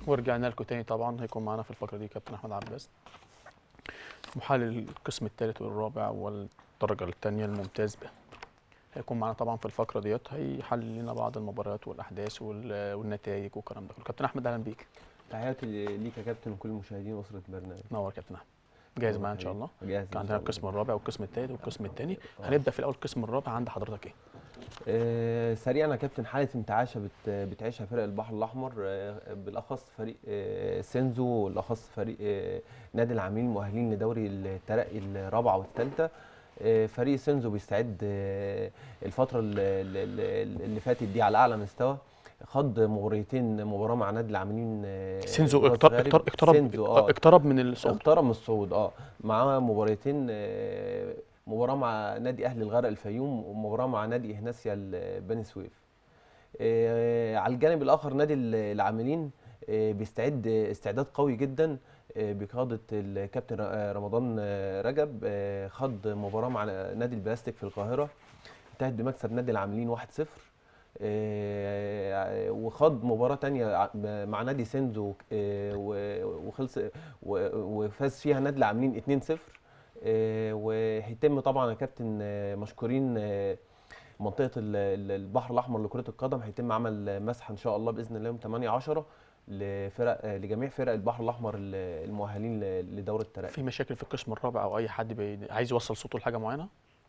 ورجعنا لكم تاني طبعا هيكون معانا في الفقره دي كابتن احمد عباس محلل القسم الثالث والرابع والدرجه الثانيه الممتاز به هيكون معانا طبعا في الفقره ديت هيحلل لنا بعض المباريات والاحداث وال- والنتائج والكلام ده كله كابتن احمد اهلا بيك تحياتي ليك يا كابتن وكل مشاهدين اسره البرنامج نور يا كابتن احمد جاهز معانا ان شاء الله جاهز كان عندنا القسم الرابع والقسم الثالث والقسم الثاني آه. هنبدا في الاول القسم الرابع عند حضرتك ايه آه سريعا يا كابتن حاله انتعاشه بت بتعيشها فرق البحر الاحمر آه بالاخص فريق آه سينزو والاخص فريق آه نادي العاملين المؤهلين لدوري الترقي الرابعه والثالثه آه فريق سينزو بيستعد آه الفتره اللي, اللي, اللي فاتت دي على اعلى مستوى خض مباريتين مباراه مع نادي العاملين آه سينزو راس اقترب غارب. اقترب اقترب, سينزو اه اقترب من الصعود اقترب من الصعود اه معاه مباراتين آه، مباراه مع نادي اهلي الغرق الفيوم ومباراه مع نادي اهناسيا ال- بني سويف آه، على الجانب الاخر نادي ال- العاملين آه، بيستعد استعداد قوي جدا آه، بقياده الكابتن ر- آه، رمضان آه، رجب آه، خض مباراه مع نادي البلاستيك في القاهره انتهت بمكسب نادي العاملين 1-0 آه، وخاض مباراة تانية ع- مع نادي سينزو آه، و- وخلص و- وفاز فيها نادي العاملين 2-0 آه، وهيتم طبعا يا كابتن آه، مشكورين آه، منطقة ال- ال- البحر الأحمر لكرة القدم هيتم عمل مسح إن شاء الله بإذن الله يوم 8 10 لفرق آه، لجميع فرق البحر الأحمر ال- المؤهلين ل- لدورة الترقي في مشاكل في القسم الرابع او اي حد بي... عايز يوصل صوته لحاجه معينه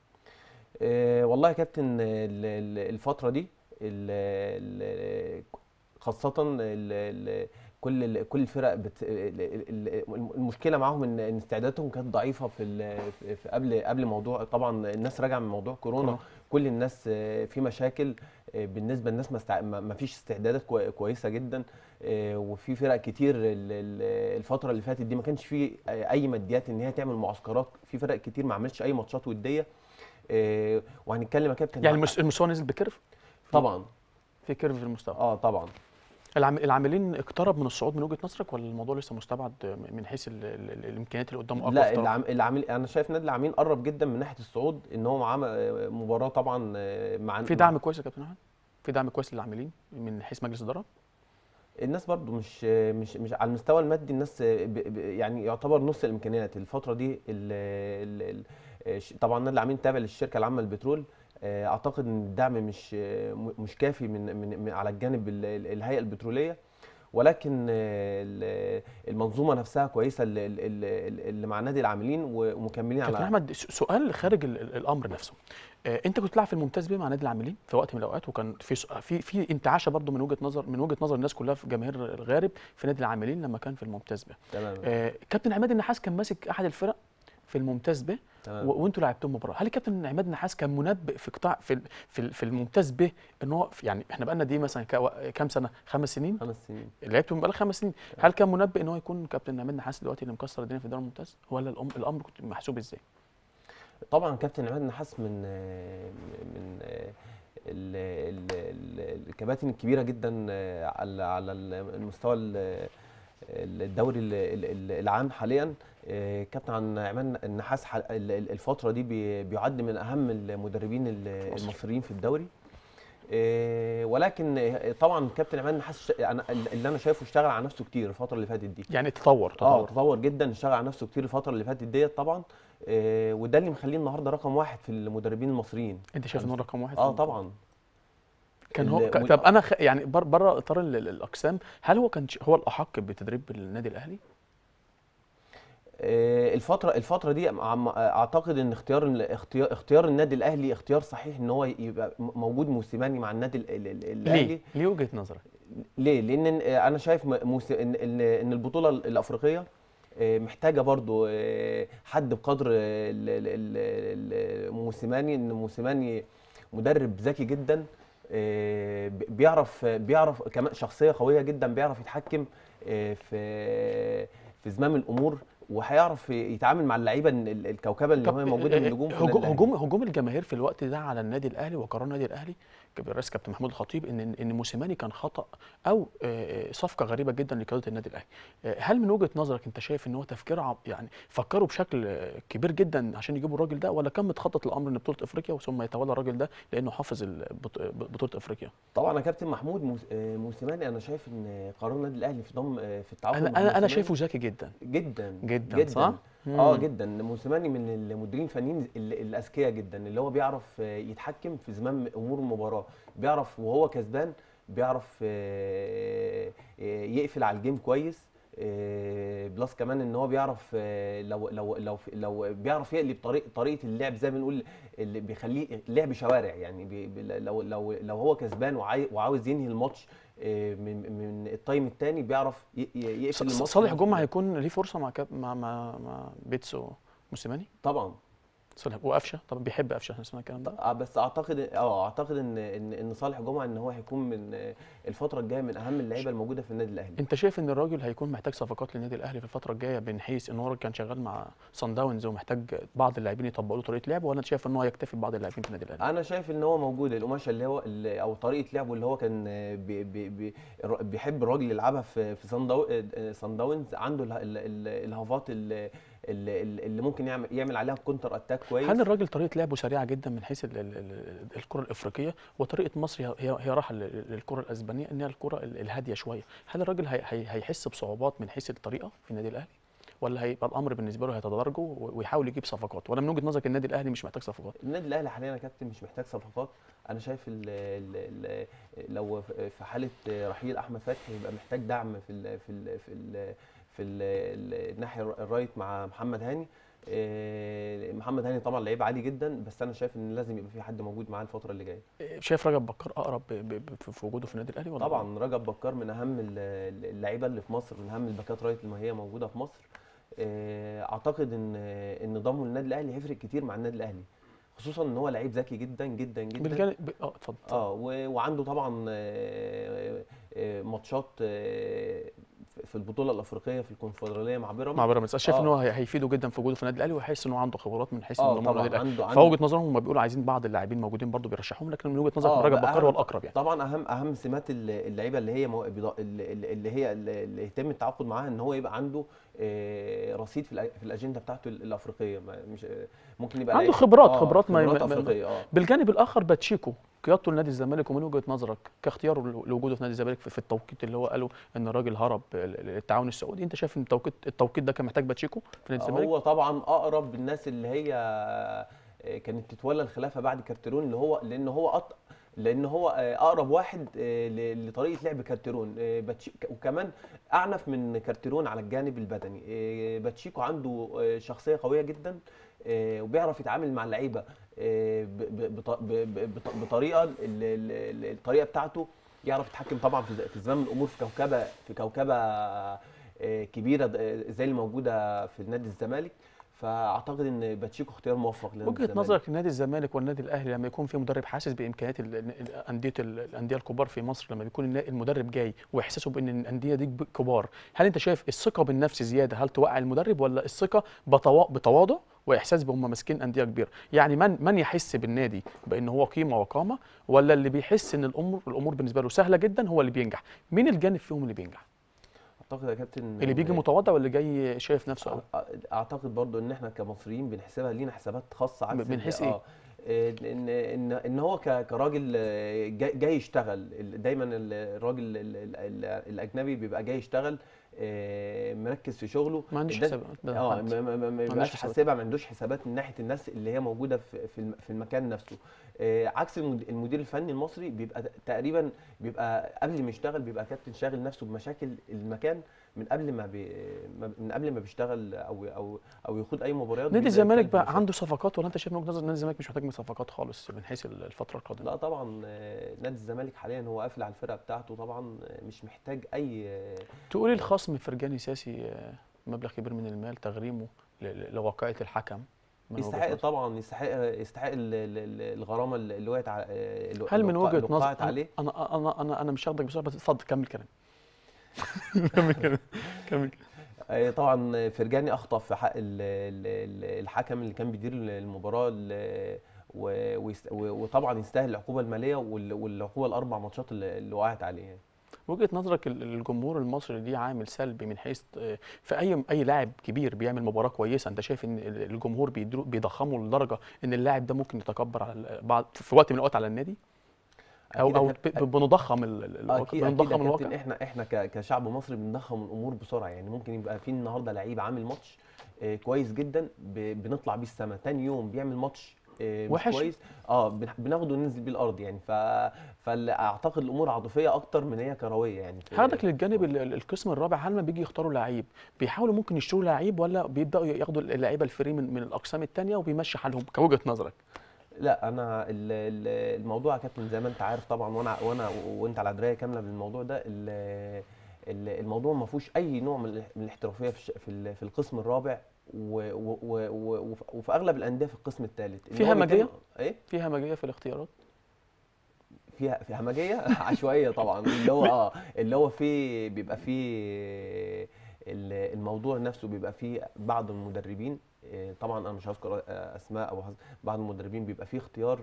آه، والله يا كابتن ال- ال- الفترة دي ال- ال- خاصة ال- ال- كل ال- كل الفرق بت... ال- ال- ال- المشكلة معاهم ان إن استعداداتهم كانت ضعيفة في, ال... في قبل قبل موضوع طبعا الناس راجعة من موضوع كورونا كورونا. كل الناس آه، في مشاكل آه، بالنسبة للناس ما, استع... ما ما فيش استعدادات كوي- كويسة جدا آه، وفي فرق كتير ال- ال- الفترة اللي فاتت دي ما كانش في اي ماديات ان هي تعمل معسكرات في فرق كتير ما عملتش اي ماتشات ودية آه، وهنتكلم يا كابتن يعني عن- المس- المستوى نزل بكيرف طبعا في كيرف في المستوى اه طبعا العام- العاملين اقترب من الصعود من وجهه نظرك ولا الموضوع لسه مستبعد من حيث ال... ال... ال- الامكانيات اللي قدامه اقوى لا افتراض؟ العم... العامل انا شايف نادي العاملين قرب جدا من ناحيه الصعود ان هو معاه م- مباراه طبعا آه، مع في دعم كويس يا كابتن احمد في دعم كويس للعاملين من حيث مجلس الاداره الناس برضو مش مش مش على المستوى المادي الناس ب... ب... يعني يعتبر نص الامكانيات الفتره دي ال... ال... ال... ش- طبعا نادي العاملين تابع للشركه العامه للبترول آه، اعتقد ان الدعم مش آه، م- مش كافي من من من- على الجانب ال- ال- الهيئه البتروليه ولكن آه، ال- المنظومه نفسها كويسه اللي, اللي اللي مع نادي العاملين ومكملين كابتن على احمد س- سؤال خارج ال... ال- الامر نفسه آه، انت كنت بتلعب في الممتاز بيه مع نادي العاملين في وقت من الاوقات وكان في س- في في انتعاشه برضو من وجهه نظر من وجهه نظر الناس كلها في جماهير الغارب في نادي العاملين لما كان في الممتاز بيه تمام آه، كابتن عماد النحاس كان ماسك احد الفرق في الممتاز به تمام و- وانتوا لعبتوا مباراه هل الكابتن عماد النحاس كان منبئ في قطاع في ال- في ال- في الممتاز به ان هو في- يعني احنا بقالنا دي مثلا كا- كام سنه خمس سنين خمس سنين لعبتوا بقالك خمس سنين هل كان منبئ ان هو يكون كابتن عماد النحاس دلوقتي اللي مكسر الدنيا في الدوري الممتاز ولا الأم الامر كنت محسوب ازاي طبعا كابتن عماد نحاس من آه، من آه، ال- ال- ال- الكباتن الكبيره جدا آه، على على المستوى ال- الدوري ال- ال- ال- العام حاليا آه، كابتن عن عماد النحاس ح- ال- ال- الفتره دي بي- بيعد من اهم المدربين ال- مصر. المصريين في الدوري آه، ولكن آه، طبعا كابتن عماد النحاس ش- أنا- اللي انا شايفه اشتغل على نفسه كتير الفتره اللي فاتت دي يعني تطور اه تطور تطور جدا اشتغل على نفسه كتير الفتره اللي فاتت ديت طبعا آه وده اللي مخليه النهارده رقم واحد في المدربين المصريين انت شايف ان هو رقم واحد في اه المنطقة؟ طبعا كان هو ال- ك... مل- طب انا خ... يعني بر... بره اطار ال- ال- الاقسام هل هو كان ش- هو الاحق بتدريب النادي الاهلي آه الفتره الفتره دي عم- اعتقد ان اختيار ال- اختيار اختيار النادي الاهلي اختيار صحيح ان هو يبقى م- موجود موسيماني مع النادي ال- ال- ال- الاهلي ليه ليه وجهه نظرك ليه؟ لان آه، انا شايف م- موس... ان ان إن البطوله الافريقيه آه، محتاجه برضو آه، حد بقدر ال- ال- ال- ال- موسيماني ان موسيماني مدرب ذكي جدا آه، بي- بيعرف بيعرف كمان شخصيه قويه جدا بيعرف يتحكم آه، في في زمام الامور وهيعرف يتعامل مع اللعيبه ال- ال- الكوكبه اللي طب هي موجوده من النجوم في النادي هجوم الأهلي. هجوم هجوم الجماهير في الوقت ده على النادي الاهلي وقرار النادي الاهلي الرئيس كابتن محمود الخطيب ان ان موسيماني كان خطا او آه، آه، صفقه غريبه جدا لقياده النادي الاهلي آه، هل من وجهه نظرك انت شايف ان هو تفكير عب- يعني فكروا بشكل آه، كبير جدا عشان يجيبوا الراجل ده ولا كان متخطط الامر ان بطوله افريقيا ثم يتولى الراجل ده لانه حافظ البط- بطوله افريقيا طبعا يا كابتن محمود موس- آه، موسيماني انا شايف ان قرار النادي الاهلي في ضم آه، في التعاقد انا مع انا انا موسيماني شايفه ذكي جدا جدا جدا, صح؟ اه مم. جدا موسيماني من المديرين الفنيين ال- الاذكياء جدا اللي هو بيعرف آه، يتحكم في زمام امور المباراه بيعرف وهو كسبان بيعرف آه، آه، يقفل على الجيم كويس آه، بلس كمان ان هو بيعرف آه، لو لو لو لو بيعرف يقلب طريق طريقه اللعب زي ما بنقول اللي بيخليه لعب شوارع يعني بي بي- لو لو لو هو كسبان وعاي- وعاوز ينهي الماتش آه، من من التايم الثاني بيعرف ي- ي- يقفل ص- الماتش صالح بنفسه. جمعه هيكون ليه فرصه مع كاب مع مع, مع بيتسو موسيماني طبعا صالح وقفشه طبعا بيحب قفشه احنا سمعنا الكلام ده آه، بس اعتقد اه اعتقد ان ان ان صالح جمعه ان هو هيكون من آه، الفتره الجايه من اهم اللعيبه الموجوده في النادي الاهلي انت شايف ان الراجل هيكون محتاج صفقات للنادي الاهلي في الفتره الجايه من حيث ان هو راجل كان شغال مع صن داونز ومحتاج بعض اللاعبين يطبقوا له طريقه لعب ولا انت شايف ان هو يكتفي ببعض اللاعبين في النادي الاهلي انا شايف ان هو موجود القماشه اللي هو اللي او طريقه لعبه اللي هو كان آه، بي بي بي الر- بيحب الراجل يلعبها في في صن داو- آه، صن داونز عنده ال- ال- ال- الهافات اللي, اللي, اللي ممكن يعمل يعمل عليها كونتر اتاك كويس هل الراجل طريقه لعبه سريعه جدا من حيث ال- ال- ال- الكره الافريقيه وطريقه مصر هي هي هي راحه لل- للكره الاسبانيه انها الكره ال- الهاديه شويه هل الراجل هي هي هيحس بصعوبات من حيث الطريقه في النادي الاهلي ولا هيبقى الامر بالنسبه له هيتدرجه و- ويحاول يجيب صفقات ولا من وجهه نظرك النادي الاهلي مش محتاج صفقات النادي الاهلي حاليا يا كابتن مش محتاج صفقات انا شايف ال ال ال لو في حاله رحيل احمد فتحي يبقى محتاج دعم في ال في ال في ال في ال الناحيه الرايت مع محمد هاني إيه، محمد هاني طبعا لعيب عالي جدا بس انا شايف ان لازم يبقى في حد موجود معاه الفتره اللي جايه شايف رجب بكر اقرب ب- ب- ب- في وجوده في النادي الاهلي ولا طبعا رجب بكار من اهم ال- ال- اللعيبه اللي في مصر من اهم الباكات رايت اللي هي موجوده في مصر إيه، اعتقد ان ان ضمه للنادي الاهلي هيفرق كتير مع النادي الاهلي خصوصا ان هو لعيب ذكي جدا جدا جدا بالجانب ب- اه اتفضل اتفضل. اه و- وعنده طبعا آه، آه، ماتشات آه، في البطوله الافريقيه في الكونفدراليه مع بيراميدز مع بيراميدز أنا شايف ان آه. هو هي- هيفيده جدا في وجوده في النادي الاهلي ويحس ان هو عنده خبرات من حيث اه انضمامه طبعا للنادي الاهلي عنده عنده فوجهه نظرهم هم بيقولوا عايزين بعض اللاعبين موجودين برضو بيرشحوهم لكن من وجهه نظرك آه، رجب بقى بكر هو أهم- الاقرب يعني طبعا اهم اهم سمات ال- اللعيبه اللي هي مو- بض- اللي اللي هي اللي يتم التعاقد معاها ان هو يبقى عنده آه، رصيد في الأ- في الاجنده بتاعته ال- الافريقيه ما- مش ممكن يبقى عنده لعيب- خبرات- آه، خبرات ما- خبرات ما- ما- افريقيه اه بالجانب الاخر باتشيكو قيادته لنادي الزمالك ومن وجهه نظرك كاختياره ل- لوجوده في نادي الزمالك في في التوقيت اللي هو قالوا ان الراجل هرب ل- للتعاون السعودي انت شايف ان التوقيت التوقيت ده كان محتاج باتشيكو في نادي الزمالك هو طبعا اقرب الناس اللي هي آه، كانت تتولى الخلافه بعد كارتيرون اللي هو لان هو أط... لان هو آه، اقرب واحد آه، ل- لطريقه لعب كارتيرون آه، باتشي... وكمان اعنف من كارتيرون على الجانب البدني آه، باتشيكو عنده آه، شخصيه قويه جدا آه، وبيعرف يتعامل مع اللعيبه آه، ب- ب- بط- ب- ب- بط- بطريقه ال- ال- ال- الطريقه بتاعته يعرف يتحكم طبعا في ز- في زمام الامور في كوكبه في كوكبه آه، كبيره د- زي اللي موجوده في نادي الزمالك فاعتقد ان باتشيكو اختيار موفق لنادي وجهه الزمالك. نظرك نادي الزمالك والنادي الاهلي لما يكون في مدرب حاسس بامكانيات ال- ال- الانديه ال- الانديه الكبار في مصر لما بيكون النا- المدرب جاي واحساسه بان الانديه دي ب- كبار هل انت شايف الثقه بالنفس زياده هل توقع المدرب ولا الثقه بتوا- بتواضع واحساس بهم ماسكين انديه كبيره يعني من من يحس بالنادي بان هو قيمه وقامه ولا اللي بيحس ان الامور الامور بالنسبه له سهله جدا هو اللي بينجح مين الجانب فيهم اللي بينجح اعتقد يا كابتن اللي بيجي إن- متواضع واللي جاي شايف نفسه قوي أع- اعتقد برضو ان احنا كمصريين بنحسبها لينا حسابات خاصه عكس من ال- حيث اه إيه، ان ان ان هو ك- كراجل آه، جاي جاي يشتغل ال- دايما ال- الراجل ال- ال- ال- الاجنبي بيبقى جاي يشتغل آه، مركز في شغله ما عندوش الناس- حساب اه ما- ما- ما- ما عندوش يبقاش حسابات. حاسبها ما عندوش حسابات من ناحيه الناس اللي هي موجوده في في الم- في المكان نفسه آه، عكس المد- المدير الفني المصري بيبقى تقريبا بيبقى قبل ما يشتغل بيبقى كابتن شاغل نفسه بمشاكل المكان من قبل ما بي ما- من قبل ما بيشتغل او او او يخوض اي مباريات نادي بيبدأ الزمالك يتكلم في بقى مشاكل. عنده صفقات ولا انت شايف من وجهه نظرك نادي الزمالك مش محتاج من صفقات خالص من حيث الفتره القادمه لا طبعا آه، نادي الزمالك حاليا هو قافل على الفرقه بتاعته طبعا آه، مش محتاج اي آه، تقولي الخصم فرجاني ساسي آه، مبلغ كبير من المال تغريمه ل- ل- لواقعه الحكم من وجهة يستحق نظرك. طبعا يستحق يستحق ال- ال- ال- الغرامه اللي وقعت على آه، اللي هل من اللي وقع- وجهه اللي نظر وقعت عليه انا انا انا انا مش هاخدك بسرعه بس اتفضل كمل كلام كمل كلام كمل كلام. آه، طبعا فرجاني اخطا في حق ال- ال- ال- الحكم اللي كان بيدير المباراه ال- و- ويست- و- وطبعا يستاهل العقوبه الماليه وال- والعقوبه الاربع ماتشات اللي اللي وقعت عليه يعني. وجهة نظرك ال- الجمهور المصري ليه عامل سلبي من حيث آه، في اي اي لاعب كبير بيعمل مباراة كويسة انت شايف ان ال- الجمهور بيدرو- بيضخمه لدرجة ان اللاعب ده ممكن يتكبر على ال- بعض في وقت من الاوقات على النادي او أكيد او يا كاب- ب- بنضخم ال- ال- الواقع اكيد اكيد يا بنضخم كابتن الواقع احنا احنا ك- كشعب مصري بنضخم الامور بسرعه يعني ممكن يبقى في النهارده لعيب عامل ماتش آه، كويس جدا ب- بنطلع بيه السما تاني يوم بيعمل ماتش آه، مش وحش. كويس اه بن- بناخده وننزل بيه الارض يعني ف فاعتقد الامور عاطفيه اكتر من هي كرويه يعني في- هاخدك للجانب ال- ال- القسم الرابع هل لما بيجي يختاروا لعيب بيحاولوا ممكن يشتروا لعيب ولا بيبداوا ياخدوا اللعيبه الفري من, من الاقسام الثانيه وبيمشي حالهم كوجهه نظرك لا انا ال- ال- الموضوع يا كابتن زي ما انت عارف طبعا وانا وانا وانت على درايه كامله بالموضوع ده ال- ال- الموضوع ما فيهوش اي نوع من ال- من الاحترافيه في الش- في ال- في القسم الرابع و- و- و- و- وف- وفي اغلب الانديه في القسم الثالث في همجية؟ ايه في همجيه في الاختيارات فيها في همجيه عشوائيه طبعا اللي هو اه اللي هو في بيبقى فيه ال- الموضوع نفسه بيبقى فيه بعض المدربين آه، طبعا انا مش هذكر آه، اسماء او هذ- بعض المدربين بيبقى فيه اختيار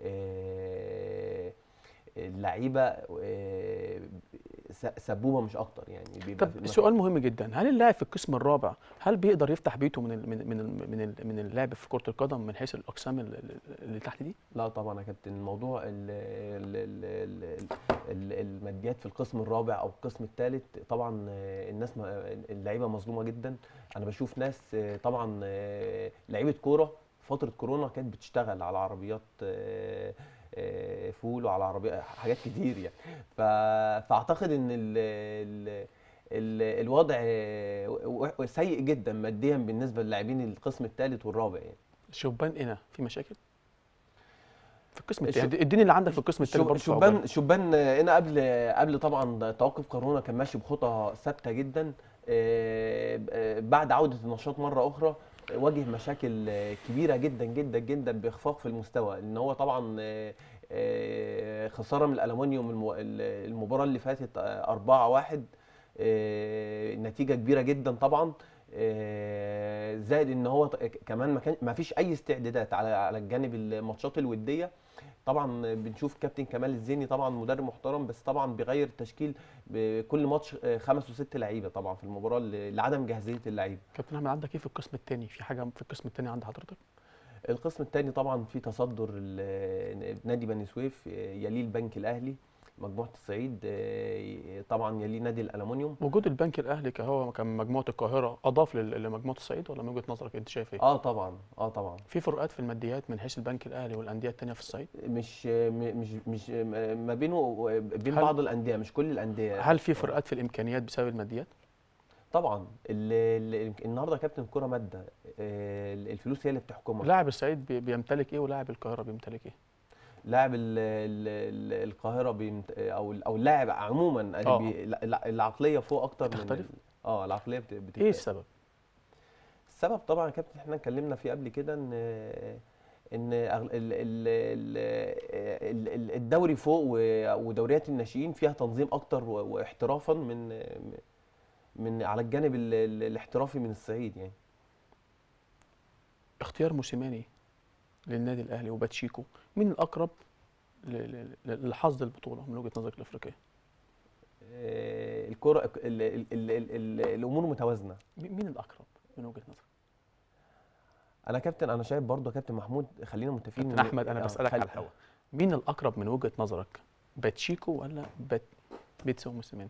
آه، اللعيبه آه، س- سبوبه مش اكتر يعني بيبقى في- طب سؤال مهم جدا هل اللاعب في القسم الرابع هل بيقدر يفتح بيته من ال من ال من ال من, ال من اللعب في كره القدم من حيث الاقسام ال- ال- اللي تحت دي لا طبعا يا كابتن الموضوع ال ال ال ال ال الماديات في القسم الرابع او القسم الثالث طبعا آه، الناس ما- اللعيبه مظلومه جدا انا بشوف ناس آه، طبعا آه، لعيبه كوره فتره كورونا كانت بتشتغل على عربيات آه، آه، فول وعلى عربيات حاجات كتير يعني ف- فاعتقد ان ال ال ال الوضع آه، و- و- سيء جدا ماديا بالنسبه للاعبين القسم الثالث والرابع يعني شبان هنا في مشاكل في القسم الش- الثاني اديني اللي عندك في القسم الثاني شوب- برضه في عقبال. شوبان شوبان هنا قبل قبل طبعا توقف كورونا كان ماشي بخطى ثابته جدا آه، آه، بعد عوده النشاط مره اخرى آه، واجه مشاكل آه، كبيره جدا جدا جدا باخفاق في المستوى ان هو طبعا آه، آه، خساره من الالومنيوم الم- ال- المباراه اللي فاتت 4-1 نتيجه كبيره جدا طبعا آه، زائد ان هو ط- كمان ما كان ما فيش اي استعدادات على على الجانب الماتشات الوديه طبعا بنشوف كابتن كمال الزيني طبعا مدرب محترم بس طبعا بيغير التشكيل بكل ماتش آه، خمس وست لعيبه طبعا في المباراه ل- لعدم جاهزيه اللعيبه كابتن احمد عندك ايه في القسم الثاني في حاجه في القسم الثاني عند حضرتك القسم الثاني طبعا في تصدر ال- نادي بني سويف آه، يليه البنك الاهلي مجموعه الصعيد آه، طبعا يليه نادي الالومنيوم وجود البنك الاهلي كهو كان مجموعه القاهره اضاف لل- لمجموعه الصعيد ولا من وجهه نظرك انت شايف ايه اه طبعا اه طبعا في فروقات في الماديات من حيث البنك الاهلي والانديه الثانيه في الصعيد مش م- مش مش ما بينه بين هل- بعض الانديه مش كل الانديه هل في فروقات في الامكانيات بسبب الماديات طبعا ال- ال- النهارده يا كابتن الكوره ماده آه، الفلوس هي اللي بتحكمها لاعب الصعيد بي- بيمتلك ايه ولاعب القاهره بيمتلك ايه لاعب ال- ال- ال- القاهره بيمت... او او اللاعب عموما آه. بي... الع- العقليه فوق اكتر من بتختلف؟ ال- اه العقليه بت... بت... ايه السبب السبب طبعا يا كابتن احنا اتكلمنا فيه قبل كده ان ان أغل- ال- ال- ال- ال- ال- الدوري فوق و- ودوريات الناشئين فيها تنظيم اكتر و- واحترافا من من على الجانب ال- ال- الاحترافي من الصعيد يعني اختيار موسيماني للنادي الاهلي وباتشيكو مين الاقرب ل- ل- ل- لحظ البطوله من وجهه نظرك الافريقيه آه، الكره ال- ال- ال- ال- ال- الامور متوازنه مين مين الاقرب من وجهه نظرك انا كابتن انا شايف برضه يا كابتن محمود خلينا متفقين كابتن إن- احمد انا آه، بسالك خلي- على الهوا مين الاقرب من وجهه نظرك باتشيكو ولا بات بيتسو موسيماني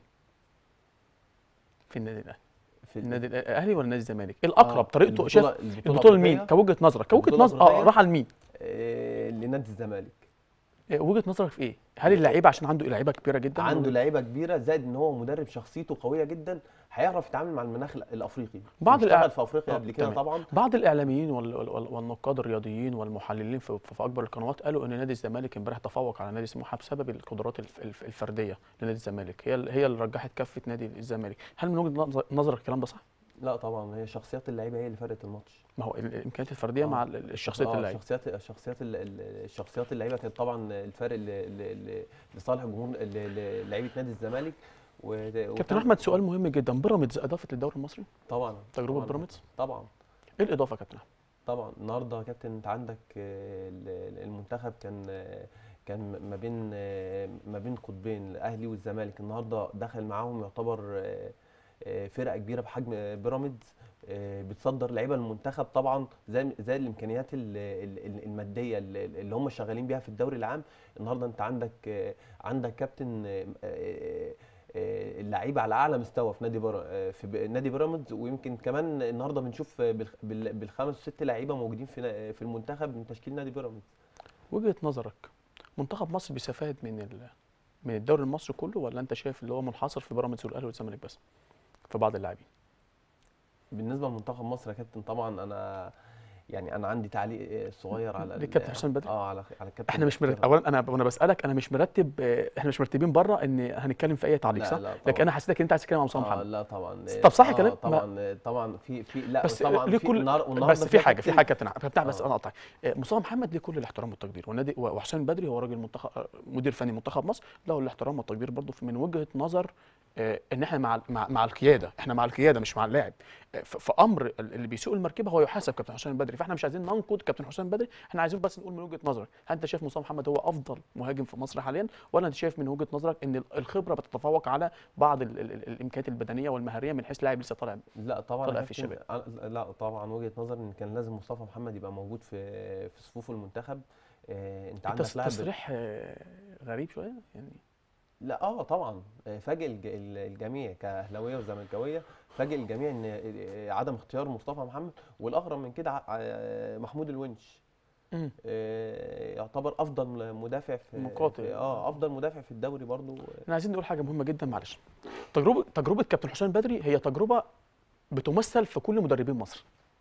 في النادي الاهلي في النادي الاهلي ولا نادي الزمالك ايه الاقرب آه، طريقته البطولة- شايف البطوله لمين الأفريقية، كوجهه نظرك كوجهه البطولة نظر اه الأفريقية؟ راح لمين آه، لنادي الزمالك إيه وجهه نظرك في ايه هل اللعيبه عشان عنده لعيبه كبيره جدا عنده لعيبه كبيره زائد ان هو مدرب شخصيته قويه جدا هيعرف يتعامل مع المناخ ال- الافريقي بعض اشتغل الإع- في افريقيا آه، قبل كده تمام. طبعا بعض الاعلاميين وال- وال- والنقاد الرياضيين والمحللين في, في اكبر القنوات قالوا ان نادي الزمالك امبارح تفوق على نادي سموحه بسبب القدرات الف- الف- الفرديه لنادي الزمالك هي ال- هي اللي رجحت كفه نادي الزمالك هل من وجهه نظر- نظرك الكلام ده صح لا طبعا هي شخصيات اللعيبه هي اللي فرقت الماتش ما هو ال- الامكانيات الفرديه آه. مع ال- الشخصيه آه، اللعيبه شخصيات الشخصيات ال- ال- الشخصيات اللعيبه كانت طبعا الفارق ل- ل- ل- لصالح جمهور ل- ل- لعيبه نادي الزمالك و- كابتن وكان- احمد سؤال مهم جدا بيراميدز اضافت للدوري المصري طبعا تجربه طبعاً. بيراميدز طبعا ايه الاضافه يا كابتن احمد طبعا النهارده يا كابتن انت عندك آه، ال- ال- المنتخب كان آه، كان ما بين آه، ما بين قطبين الاهلي والزمالك النهارده دخل معاهم يعتبر آه، آه، فرقه كبيره بحجم آه، بيراميدز آه، بتصدر لعيبه المنتخب طبعا زي زي الامكانيات ال- ال- ال- الماديه اللي اللي هم شغالين بيها في الدوري العام النهارده انت عندك آه، عندك كابتن آه، آه، آه، اللعيبه على اعلى مستوى في نادي بر... آه، في ب- نادي بيراميدز ويمكن كمان النهارده بنشوف آه، بالخ- بال- بالخمس ست لعيبه موجودين في نا- في المنتخب من تشكيل نادي بيراميدز وجهه نظرك منتخب مصر بيستفاد من ال... من الدوري المصري كله ولا انت شايف اللي هو منحصر في بيراميدز والاهلي والزمالك بس في بعض اللاعبين بالنسبه لمنتخب مصر يا كابتن طبعا انا يعني انا عندي تعليق آه، صغير على ال- للكابتن حسام بدري؟ اه على على الكابتن احنا مش مرتب اولا انا وانا بسالك انا مش مرتب آه، احنا مش مرتبين بره ان هنتكلم في اي تعليق لا صح لا لكن طبعا. انا حسيتك ان انت عايز تتكلم عن مصطفى آه محمد لا طبعا طب صح آه كلام؟ ما- طبعا طبعا في في لا بس طبعا ليه في كل النهار- والنهارده بس في حاجه في كابتن- حاجه كابتن عبد الفتاح بس آه. انا اقطع مصطفى محمد ليه كل الاحترام والتقدير والنادي وحسام بدري هو راجل منتخب آه، مدير فني منتخب مصر له الاحترام والتقدير برضه في- من وجهه نظر آه، ان احنا مع مع, مع القياده احنا مع القياده مش مع اللاعب آه، ف- في امر ال- اللي بيسوق المركبه هو يحاسب كابتن حسام بدري فاحنا مش عايزين ننقد كابتن حسام بدري احنا عايزين بس نقول من وجهه نظرك هل انت شايف مصطفى محمد هو افضل مهاجم في مصر حاليا ولا انت شايف من وجهه نظرك ان ال- الخبره بتتفوق على بعض ال- ال- ال- الامكانيات البدنيه والمهاريه من حيث لاعب لسه طالع لا طبعا طلع يا في كابتن، أنا- لا طبعا وجهه نظري ان كان لازم مصطفى محمد يبقى موجود في في صفوف المنتخب آه، انت عندك تص- لاعب تصريح آه، غريب شويه يعني لا اه طبعا آه، فاجئ الج- ال- الجميع كاهلاويه وزملكاويه فاجئ الجميع ان آه، عدم اختيار مصطفى محمد والاغرب من كده ع- آه، محمود الونش مم. آه، يعتبر افضل مدافع في مقاتل. في- اه افضل مدافع في الدوري برضو احنا عايزين نقول حاجه مهمه جدا معلش تجربه تجربه كابتن حسام بدري هي تجربه بتمثل في كل مدربين مصر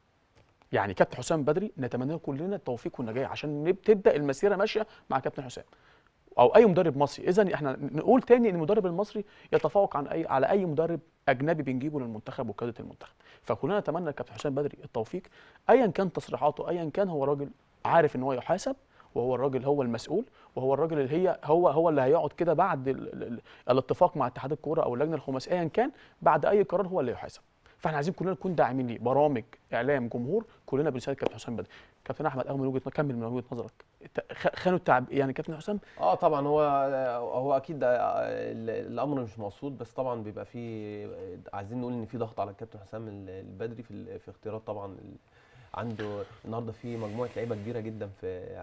يعني كابتن حسام بدري نتمنى له كلنا التوفيق والنجاح عشان نب- تبدا المسيره ماشيه مع كابتن حسام او اي مدرب مصري اذا احنا نقول تاني ان المدرب المصري يتفوق عن اي على اي مدرب اجنبي بنجيبه للمنتخب وقياده المنتخب فكلنا نتمنى لكابتن حسام بدري التوفيق ايا كان تصريحاته ايا كان هو راجل عارف ان هو يحاسب وهو الراجل هو المسؤول وهو الراجل اللي هي هو هو اللي هيقعد كده بعد ال ال ال الاتفاق مع اتحاد الكوره او اللجنه الخماسيه ايا كان بعد اي قرار هو اللي يحاسب فاحنا عايزين كلنا نكون داعمين ليه برامج اعلام جمهور كلنا بنساعد كابتن حسام بدري كابتن احمد اول من وجهه كمل من وجهه نظرك الت- خ- خانوا التعب يعني كابتن حسام اه طبعا هو هو اكيد آه، ال- الامر مش مقصود بس طبعا بيبقى فيه عايزين نقول ان في ضغط على الكابتن حسام ال- البدري في ال- في اختيارات طبعا ال- عنده النهارده في مجموعه لعيبه كبيره جدا في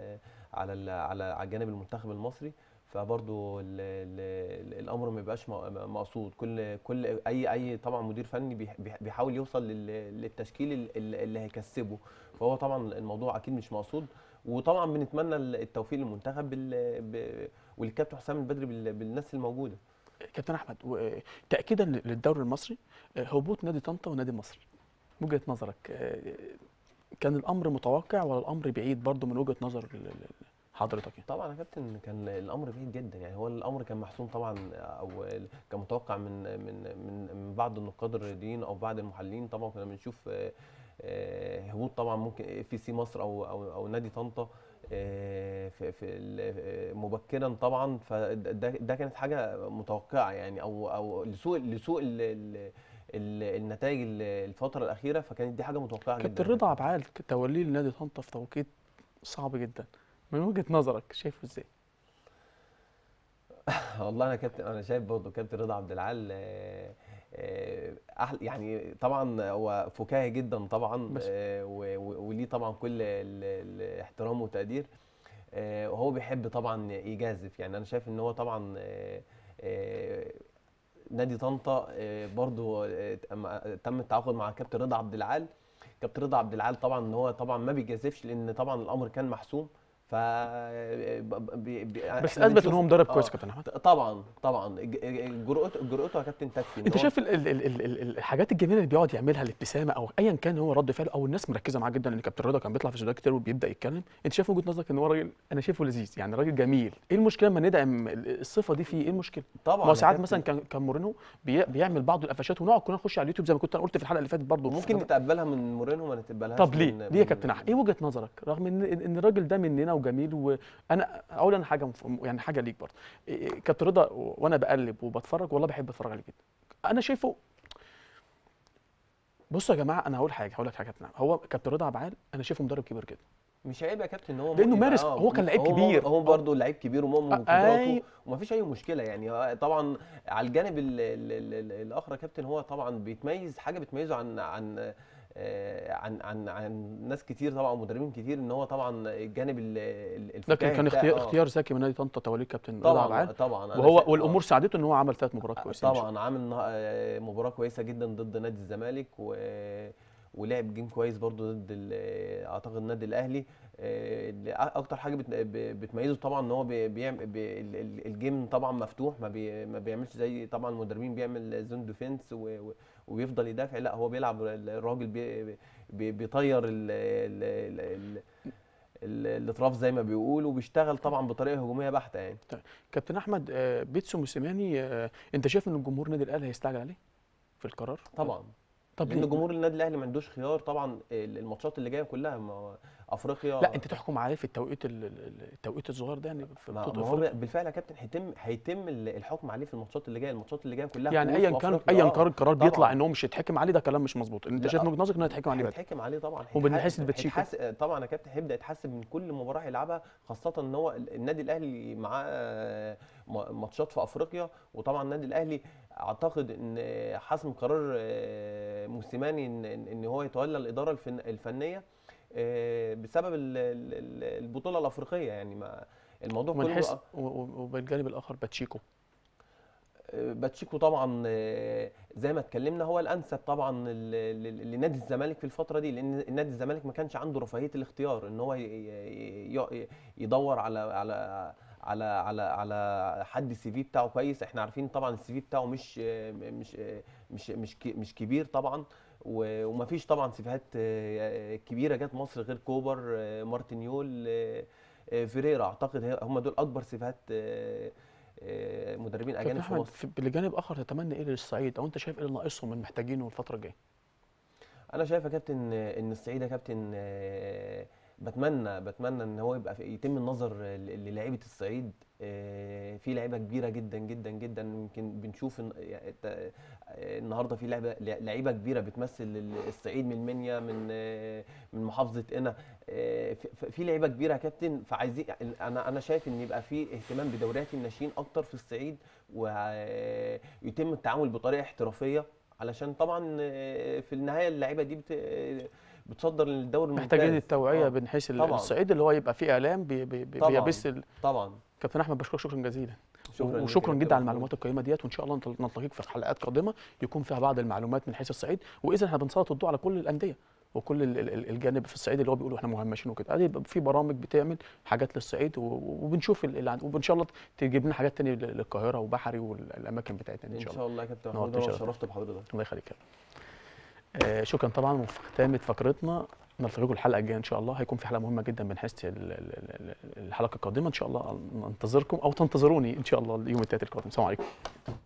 ع- على ال- على على جانب المنتخب المصري فبرضو ال ال الامر ما يبقاش م- مقصود كل كل اي اي طبعا مدير فني بيح- بيح- بيحاول يوصل لل- للتشكيل ال- ال- اللي هيكسبه فهو طبعا الموضوع اكيد مش مقصود وطبعا بنتمنى التوفيق للمنتخب بال... ب... والكابتن حسام البدري بال... بالناس الموجوده كابتن احمد و- تاكيدا للدوري المصري آه، هبوط نادي طنطا ونادي مصر وجهه نظرك آه، كان الامر متوقع ولا الامر بعيد برضو من وجهه نظر ال- ال- حضرتك يعني طبعا يا كابتن كان الامر بعيد جدا يعني هو الامر كان محسوم طبعا او كان متوقع من من من, من بعض النقاد الرياضيين او بعض المحللين طبعا كنا بنشوف آه، آه، هبوط طبعا ممكن في سي مصر او او او نادي طنطا آه، في في ال- آه، مبكرا طبعا فده ده كانت حاجه متوقعه يعني او او لسوء لسوء ال- ال- ال- النتائج ال- الفتره الاخيره فكانت دي حاجه متوقعه جدا كابتن رضا عبعال توليه لنادي طنطا في توقيت صعب جدا من وجهه نظرك شايفه ازاي والله انا كابتن انا شايف برضه كابتن رضا عبد العال آه، آه، أحل يعني طبعا هو فكاهي جدا طبعا بس. آه، و- و- وليه طبعا كل ال- الاحترام والتقدير آه، وهو بيحب طبعا يجازف يعني انا شايف ان هو طبعا آه، آه، نادي طنطا آه، برضو آه، أما تم التعاقد مع كابتن رضا عبد العال كابتن رضا عبد العال طبعا ان هو طبعا ما بيجازفش لان طبعا الامر كان محسوم ف بي- بي- بس إحنا اثبت ان بنشوف- هو مدرب آه، كويس كابتن احمد طبعا طبعا ج- ج- جرأته جرأته يا كابتن تكفي إن انت هو- شايف ال ال ال ال ال الحاجات الجميله اللي بيقعد يعملها الابتسامه او ايا كان هو رد فعله او الناس مركزه معاه جدا ان كابتن رضا كان بيطلع في استوديوهات كتير وبيبدا يتكلم انت شايف من وجهه نظرك ان هو راجل انا شايفه لذيذ يعني راجل جميل ايه المشكله لما ندعم ال- الصفه دي فيه ايه المشكله طبعا ما هو يا ساعات كابتن. مثلا كان كان مورينو بي بيعمل بعض القفشات ونقعد كلنا نخش على اليوتيوب زي ما كنت انا قلت في الحلقه اللي فاتت برضه ممكن نتقبلها من مورينو ما نتقبلهاش طب ليه؟ من ليه يا من- كابتن احمد؟ ايه وجهه نظرك؟ رغم ان ان الراجل ده مننا وجميل وانا اقول انا حاجه مف- يعني حاجه ليك برضه. إيه- كابتن رضا وانا بقلب وبتفرج والله بحب اتفرج عليه جدا. انا شايفه بصوا يا جماعه انا هقول حاجه هقول لك حاجه نعم هو كابتن رضا عبعال انا شايفه مدرب كبير جدا مش عيب يا كابتن ان هو لأنه يبقى- مارس- آه، هو كان لعيب هو- كبير. هو برضه لعيب كبير ومؤمن آه، بقدراته أي. ومفيش اي مشكله يعني آه، طبعا على الجانب ال- ال- ال- ال- الاخر يا كابتن هو طبعا بيتميز حاجه بتميزه عن عن آه، عن عن عن ناس كتير طبعا مدربين كتير ان هو طبعا الجانب ال- ال- لكن الفكاهي كان بتاع- اختيار آه، اختيار ذكي من نادي طنطا توليد كابتن رضا طبعا عبعال طبعا أنا وهو شايف- آه. والامور ساعدته ان هو عمل ثلاث مباريات كويسه طبعا عامل نه- آه، مباراه كويسه جدا ضد نادي الزمالك و ولعب جيم كويس برضو ضد ال- اعتقد النادي الاهلي آه، اللي أ- اكتر حاجه بت- ب- بتميزه طبعا ان هو بي- بيعمل بي- ال- ال- الجيم طبعا مفتوح ما, بي ما بيعملش زي طبعا المدربين بيعمل زون ديفنس و- و- ويفضل يدافع لا هو بيلعب الراجل بي بي بيطير ال ال ال ال ال- الاطراف زي ما بيقول وبيشتغل طبعا بطريقه هجوميه بحته يعني كابتن احمد آه، بيتسو موسيماني آه، انت شايف ان الجمهور النادي الاهلي هيستعجل عليه في القرار طبعا طب لان ليه؟ جمهور النادي الاهلي ما عندوش خيار طبعا الماتشات اللي جايه كلها ما هو افريقيا لا انت تحكم عليه في التوقيت ال- ال- التوقيت الصغير ده يعني في ما بطوله ما هو أفريقيا. بالفعل يا كابتن هيتم هيتم ال- الحكم عليه في الماتشات اللي جايه الماتشات اللي جايه كلها يعني كؤوس ايا في كان أفريقيا. ايا آه، كان القرار بيطلع طبعاً. ان هو مش هيتحكم عليه ده كلام مش مظبوط انت لا، شايف من وجهه نظرك انه هيتحكم عليه بدري هيتحكم عليه طبعا ومن هيتح- حيث الباتشيكو. هيتحاسب- طبعا يا كابتن هيبدا يتحسب من كل مباراه هيلعبها خاصه ان هو ال- النادي الاهلي معاه آه، م- ماتشات في افريقيا وطبعا النادي الاهلي اعتقد ان حسم قرار آه، موسيماني ان ان إن هو يتولى الاداره الفن- الفنيه آه، بسبب ال- ال- ال- البطوله الافريقيه يعني ما الموضوع ومن كله حيث و- و- وبالجانب الاخر باتشيكو باتشيكو طبعا آه، زي ما اتكلمنا هو الانسب طبعا ل- ل- لنادي الزمالك في الفتره دي لان نادي الزمالك ما كانش عنده رفاهيه الاختيار ان هو ي- ي- ي- يدور على على على على على حد السي في بتاعه كويس احنا عارفين طبعا السي في بتاعه مش آه، مش آه، مش مش ك- مش كبير طبعا و- ومفيش طبعا سيفيهات آه، كبيره جت مصر غير كوبر آه، مارتينيول آه، آه، فيريرا اعتقد هي- هم دول اكبر سيفيهات آه، آه، مدربين كابتن اجانب في احمد مصر في- بالجانب اخر تتمنى ايه للصعيد او انت شايف ايه اللي ناقصهم من محتاجينه الفتره الجايه انا شايف يا كابتن ان الصعيد يا كابتن آه، بتمنى بتمنى ان هو يبقى في- يتم النظر ل- للاعيبه الصعيد آه، في لعيبه كبيره جدا جدا جدا يمكن بنشوف إن- يعني الت- آه، النهارده في لعيبه لعيبه كبيره بتمثل ال- الصعيد من المنيا من آه، من محافظه قنا آه، في- في لعيبه كبيره يا كابتن فعايزين انا انا شايف ان يبقى في اهتمام بدوريات الناشئين اكتر في الصعيد ويتم التعامل بطريقه احترافيه علشان طبعا آه، في النهايه اللعيبه دي بت... آه، بتصدر للدوري الممتاز محتاجين التوعيه آه، من حيث ال- طبعاً. الصعيد اللي هو يبقى فيه اعلام بي بي بي طبعاً. بيبث ال- طبعا كابتن احمد بشكرك شكرا جزيلا شكرا ليك يا وشكرا كابتن جدا على محمود. المعلومات القيمه ديت وان شاء الله نتل- نلتقيك في حلقات قادمه يكون فيها بعض المعلومات من حيث الصعيد واذا احنا بنسلط الضوء على كل الانديه وكل ال- ال- ال- الجانب في الصعيد اللي هو بيقولوا احنا مهمشين وكده ادي يبقى في برامج بتعمل حاجات للصعيد و- وبنشوف ال- اللي عند وان شاء الله تجيب لنا حاجات تانية لل- للقاهره وبحري والاماكن بتاعتنا ان ان شاء الله شاء الله يا كابتن نورت محمود إن انا شاء الله. شرفت بحضرتك الله يخليك آه شكرا طبعا وفي ختامه فقرتنا نلتقيكم الحلقه الجايه ان شاء الله هيكون في حلقه مهمه جدا من حيث ال- ال- ال- الحلقه القادمه ان شاء الله ننتظركم او تنتظروني ان شاء الله اليوم الثلاثاء القادم السلام عليكم